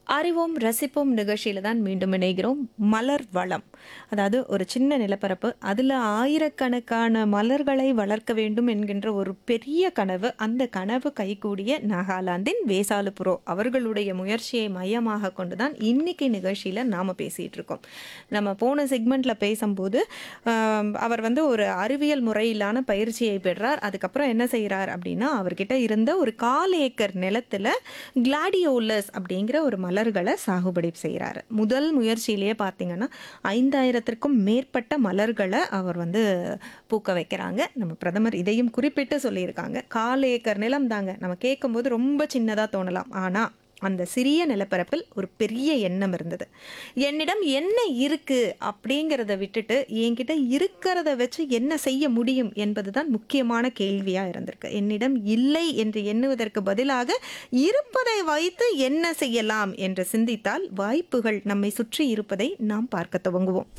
அறிவோம் ரசிப்போம் நிகழ்ச்சியில தான் மீண்டும் இணைகிறோம் மலர் வளம் அதாவது ஒரு சின்ன நிலப்பரப்பு அதில் ஆயிரக்கணக்கான மலர்களை வளர்க்க வேண்டும் என்கின்ற ஒரு பெரிய கனவு அந்த கனவு கைகூடிய நாகாலாந்தின் வேசாலுபுரோ அவர்களுடைய முயற்சியை மையமாக கொண்டு தான் இன்னைக்கு நிகழ்ச்சியில் நாம் பேசிகிட்டு இருக்கோம் நம்ம போன செக்மெண்ட்டில் பேசும்போது ஆம், அவர் வந்து ஒரு அறிவியல் முறையிலான பயிற்சியை பெறார் அதுக்கப்புறம் என்ன செய்கிறார் அப்படின்னா அவர்கிட்ட இருந்த ஒரு கால் ஏக்கர் நிலத்தில் கிளாடியோலஸ் அப்படிங்கிற ஒரு மலர்களை சாகுபடி செய்கிறாரு முதல் முயற்சியிலேயே பார்த்தீங்கன்னா ஐந்தாயிரத்திற்கும் மேற்பட்ட மலர்களை அவர் வந்து பூக்க வைக்கிறாங்க நம்ம பிரதமர் இதையும் குறிப்பிட்டு சொல்லியிருக்காங்க கால் ஏக்கர் நிலம் தாங்க நம்ம கேட்கும்போது ரொம்ப சின்னதாக தோணலாம் ஆனால் அந்த சிறிய நிலப்பரப்பில் ஒரு பெரிய எண்ணம் இருந்தது என்னிடம் என்ன இருக்கு அப்படிங்கிறத விட்டுட்டு என்கிட்ட இருக்கிறத வச்சு என்ன செய்ய முடியும் என்பதுதான் முக்கியமான கேள்வியா இருந்திருக்கு என்னிடம் இல்லை என்று எண்ணுவதற்கு பதிலாக இருப்பதை வைத்து என்ன செய்யலாம் என்று சிந்தித்தால் வாய்ப்புகள் நம்மை சுற்றி இருப்பதை நாம் பார்க்க துவங்குவோம்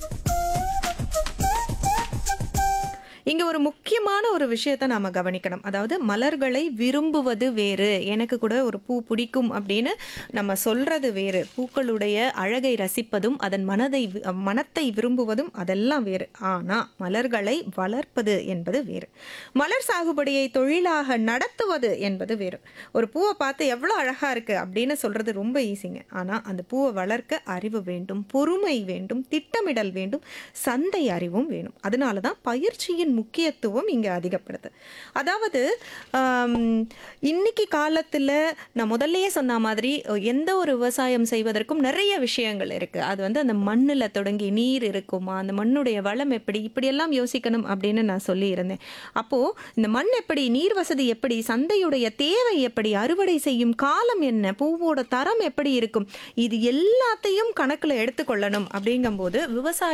இங்க ஒரு முக்கியமான ஒரு விஷயத்தை நாம கவனிக்கணும் அதாவது மலர்களை விரும்புவது வேறு எனக்கு கூட ஒரு பூ பிடிக்கும் அப்படின்னு நம்ம சொல்றது வேறு பூக்களுடைய அழகை ரசிப்பதும் அதன் மனதை வி- மனத்தை விரும்புவதும் அதெல்லாம் வேறு ஆனா மலர்களை வளர்ப்பது என்பது வேறு மலர் சாகுபடியை தொழிலாக நடத்துவது என்பது வேறு ஒரு பூவை பார்த்து எவ்வளோ அழகா இருக்கு அப்படின்னு சொல்றது ரொம்ப ஈஸிங்க ஆனா அந்த பூவை வளர்க்க அறிவு வேண்டும் பொறுமை வேண்டும் திட்டமிடல் வேண்டும் சந்தை அறிவும் வேணும் அதனால தான் பயிற்சியின் முக்கியத்துவம் இங்கே அதிகப்படுது அதாவது ஆம், இன்னைக்கு காலத்தில் நான் முதல்லயே சொன்ன மாதிரி எந்த ஒரு விவசாயம் செய்வதற்கும் நிறைய விஷயங்கள் இருக்குது அது வந்து அந்த மண்ணில் தொடங்கி நீர் இருக்குமா அந்த மண்ணுடைய வளம் எப்படி இப்படியெல்லாம் யோசிக்கணும் அப்படின்னு நான் சொல்லியிருந்தேன் அப்போது இந்த மண் எப்படி நீர் வசதி எப்படி சந்தையுடைய தேவை எப்படி அறுவடை செய்யும் காலம் என்ன பூவோட தரம் எப்படி இருக்கும் இது எல்லாத்தையும் கணக்கில் எடுத்துக்கொள்ளணும் அப்படிங்கும்போது விவசாய